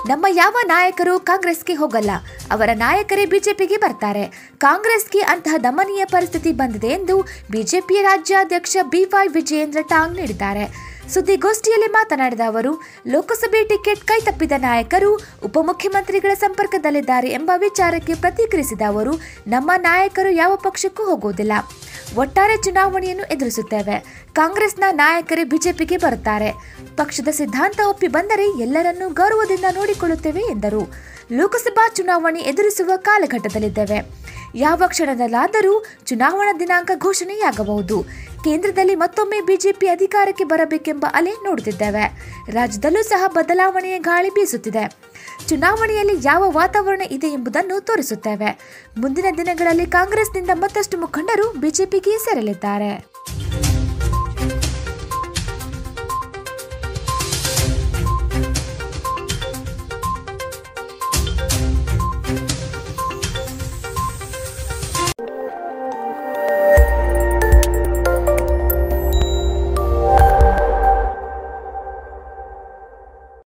ನಮ್ಮ ಯಾವ ನಾಯಕರು ಕಾಂಗ್ರೆಸ್ಗೆ ಹೋಗಲ್ಲ ಅವರ ನಾಯಕರೇ ಬಿಜೆಪಿಗೆ ಬರ್ತಾರೆ ಕಾಂಗ್ರೆಸ್ಗೆ ಅಂತಹ ದಮನೀಯ ಪರಿಸ್ಥಿತಿ ಬಂದಿದೆ ಎಂದು ಬಿಜೆಪಿಯ ರಾಜ್ಯಾಧ್ಯಕ್ಷ ಬಿವೈ ವಿಜಯೇಂದ್ರ ಟಾಂಗ್ ನೀಡಿದ್ದಾರೆ ಸುದ್ದಿಗೋಷ್ಠಿಯಲ್ಲಿ ಮಾತನಾಡಿದ ಅವರು ಲೋಕಸಭೆ ಟಿಕೆಟ್ ಕೈತಪ್ಪಿದ ನಾಯಕರು ಉಪಮುಖ್ಯಮಂತ್ರಿಗಳ ಸಂಪರ್ಕದಲ್ಲಿದ್ದಾರೆ ಎಂಬ ವಿಚಾರಕ್ಕೆ ಪ್ರತಿಕ್ರಿಯಿಸಿದ ಅವರು ನಮ್ಮ ನಾಯಕರು ಯಾವ ಪಕ್ಷಕ್ಕೂ ಹೋಗುವುದಿಲ್ಲ ಒಟ್ಟಾರೆ ಚುನಾವಣೆಯನ್ನು ಎದುರಿಸುತ್ತೇವೆ ಕಾಂಗ್ರೆಸ್ನ ನಾಯಕರೇ ಬಿಜೆಪಿಗೆ ಬರುತ್ತಾರೆ ಪಕ್ಷದ ಸಿದ್ಧಾಂತ ಒಪ್ಪಿ ಬಂದರೆ ಎಲ್ಲರನ್ನೂ ಗೌರವದಿಂದ ನೋಡಿಕೊಳ್ಳುತ್ತೇವೆ ಎಂದರು ಲೋಕಸಭಾ ಚುನಾವಣೆ ಎದುರಿಸುವ ಕಾಲಘಟ್ಟದಲ್ಲಿದ್ದೇವೆ ಯಾವ ಕ್ಷಣದಲ್ಲಾದರೂ ಚುನಾವಣಾ ದಿನಾಂಕ ಘೋಷಣೆಯಾಗಬಹುದು ಕೇಂದ್ರದಲ್ಲಿ ಮತ್ತೊಮ್ಮೆ ಬಿಜೆಪಿ ಅಧಿಕಾರಕ್ಕೆ ಬರಬೇಕೆಂಬ ಅಲೆ ನೋಡುತ್ತಿದ್ದೇವೆ ರಾಜ್ಯದಲ್ಲೂ ಸಹ ಬದಲಾವಣೆಯ ಗಾಳಿ ಬೀಸುತ್ತಿದೆ ಚುನಾವಣೆಯಲ್ಲಿ ಯಾವ ವಾತಾವರಣ ಇದೆ ಎಂಬುದನ್ನು ತೋರಿಸುತ್ತೇವೆ ಮುಂದಿನ ದಿನಗಳಲ್ಲಿ ಕಾಂಗ್ರೆಸ್ನಿಂದ ಮತ್ತಷ್ಟು ಮುಖಂಡರು ಬಿಜೆಪಿಗೆ ಸೇರಲಿದ್ದಾರೆ